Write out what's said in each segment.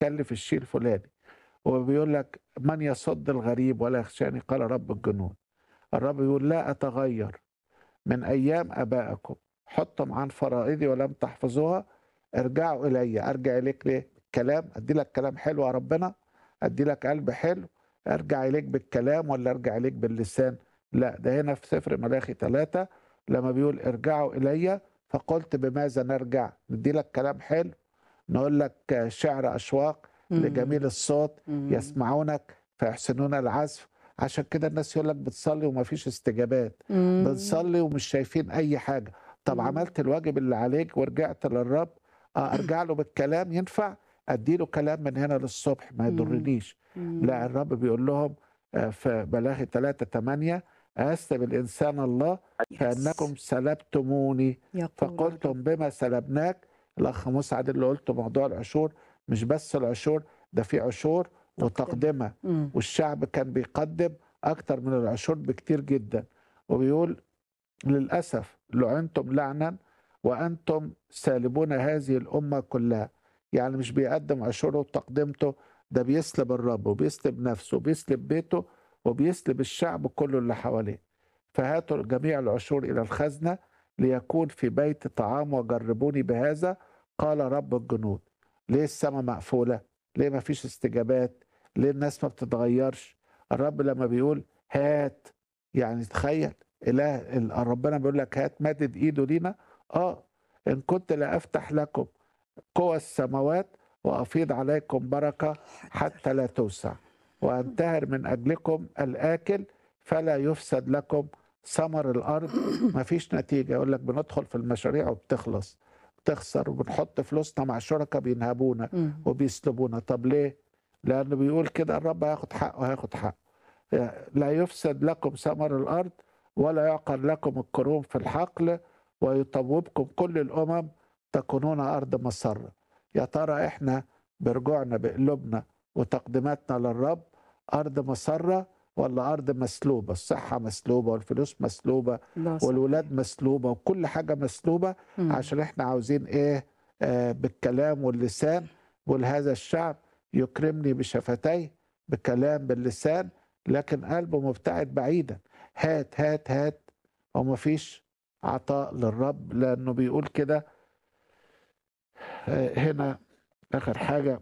كلف الشيء الفلاني وبيقول لك من يصد الغريب ولا يخشاني قال رب الجنود الرب يقول لا أتغير من أيام أبائكم حطم عن فرائضي ولم تحفظوها ارجعوا إلي أرجع إليك ليه كلام أدي لك كلام حلو يا ربنا أدي لك قلب حلو أرجع إليك بالكلام ولا أرجع إليك باللسان لا ده هنا في سفر ملاخي ثلاثة لما بيقول ارجعوا إلي فقلت بماذا نرجع ندي لك كلام حلو نقول لك شعر أشواق لجميل الصوت مم. يسمعونك فيحسنون العزف عشان كده الناس يقول لك بتصلي وما فيش استجابات مم. بنصلي ومش شايفين اي حاجه طب مم. عملت الواجب اللي عليك ورجعت للرب اه ارجع له بالكلام ينفع اديله كلام من هنا للصبح ما مم. يضرنيش مم. لا الرب بيقول لهم آه، في بلاغي 3 8 أست بالإنسان الله فإنكم سلبتموني يقول فقلتم بما سلبناك الأخ مسعد اللي قلته موضوع العشور مش بس العشور ده في عشور وتقدمة مم. والشعب كان بيقدم أكتر من العشور بكتير جدا وبيقول للأسف لعنتم لعنا وأنتم سالبون هذه الأمة كلها يعني مش بيقدم عشوره وتقدمته ده بيسلب الرب وبيسلب نفسه وبيسلب بيته وبيسلب الشعب كله اللي حواليه فهاتوا جميع العشور إلى الخزنة ليكون في بيت طعام وجربوني بهذا قال رب الجنود ليه السماء مقفولة ليه ما فيش استجابات ليه الناس ما بتتغيرش الرب لما بيقول هات يعني تخيل اله ال- ربنا بيقول لك هات مادد ايده لينا اه ان كنت لا افتح لكم قوى السماوات وافيض عليكم بركه حتى لا توسع وانتهر من اجلكم الاكل فلا يفسد لكم ثمر الارض مفيش نتيجه يقول لك بندخل في المشاريع وبتخلص بتخسر وبنحط فلوسنا مع شركاء بينهبونا مم. وبيسلبونا طب ليه لانه بيقول كده الرب هياخد حقه هياخد حقه لا يفسد لكم ثمر الارض ولا يعقر لكم الكروم في الحقل ويطوبكم كل الامم تكونون ارض مسره يا ترى احنا برجوعنا بقلوبنا وتقديماتنا للرب ارض مسره ولا ارض مسلوبه الصحه مسلوبه والفلوس مسلوبه ده صح. والولاد مسلوبه وكل حاجه مسلوبه مم. عشان احنا عاوزين ايه آه بالكلام واللسان ولهذا الشعب يكرمني بشفتيه بكلام باللسان لكن قلبه مبتعد بعيدا هات هات هات وما فيش عطاء للرب لانه بيقول كده آه، هنا اخر حاجه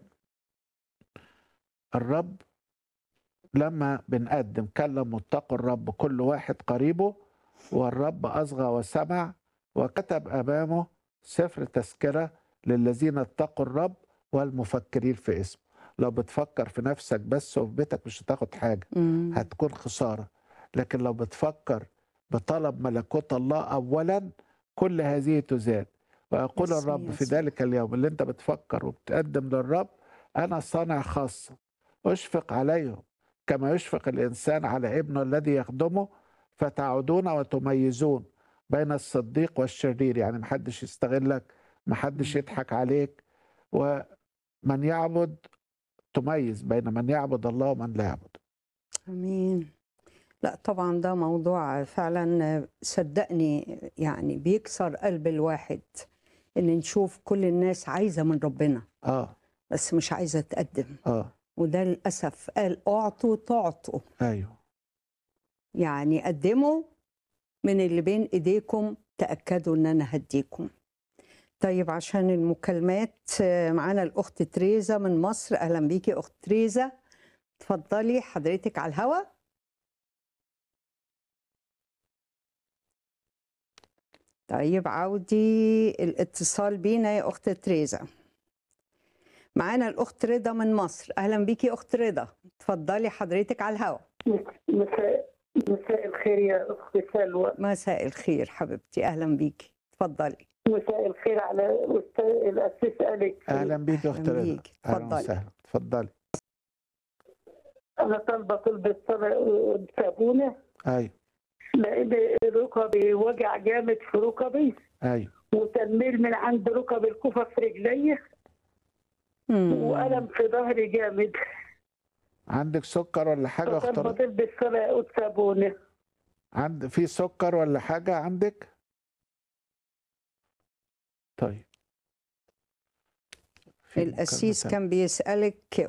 الرب لما بنقدم كلم متقوا الرب كل واحد قريبه والرب أصغى وسمع وكتب أمامه سفر تذكرة للذين اتقوا الرب والمفكرين في اسمه لو بتفكر في نفسك بس وفي بيتك مش هتاخد حاجة مم. هتكون خسارة لكن لو بتفكر بطلب ملكوت الله أولا كل هذه تزال ويقول باسم الرب في يسوع. ذلك اليوم اللي انت بتفكر وبتقدم للرب أنا صانع خاصة أشفق عليهم كما يشفق الإنسان على ابنه الذي يخدمه فتعودون وتميزون بين الصديق والشرير يعني محدش يستغلك محدش مم. يضحك عليك ومن يعبد تميز بين من يعبد الله ومن لا يعبد امين لا طبعا ده موضوع فعلا صدقني يعني بيكسر قلب الواحد ان نشوف كل الناس عايزه من ربنا اه بس مش عايزه تقدم اه وده للاسف قال اعطوا تعطوا ايوه يعني قدموا من اللي بين ايديكم تاكدوا ان انا هديكم طيب عشان المكالمات آه، معانا الاخت تريزا من مصر اهلا بيكي اخت تريزا اتفضلي حضرتك على الهوا طيب عودي الاتصال بينا يا اخت تريزا معانا الاخت رضا من مصر اهلا بيكي اخت رضا اتفضلي حضرتك على الهوا مساء مساء الخير يا اخت سلوى مساء الخير حبيبتي اهلا بيكي اتفضلي مساء الخير على أستاذ الاسيس اليكس اهلا بيك يا اخت أهلاً رضا بيك. اهلا اتفضلي. وسهلا اتفضلي انا طالبه طلبة صلاة صابونه ايوه لان ركبي وجع جامد في ركبي ايوه وتنميل من عند ركب الكوفه في رجلي مم. والم في ظهري جامد عندك سكر ولا حاجه يا اخت فطالبه رضا طلبة صلاة صابونه عند في سكر ولا حاجه عندك طيب في القسيس مكالمة كان بيسألك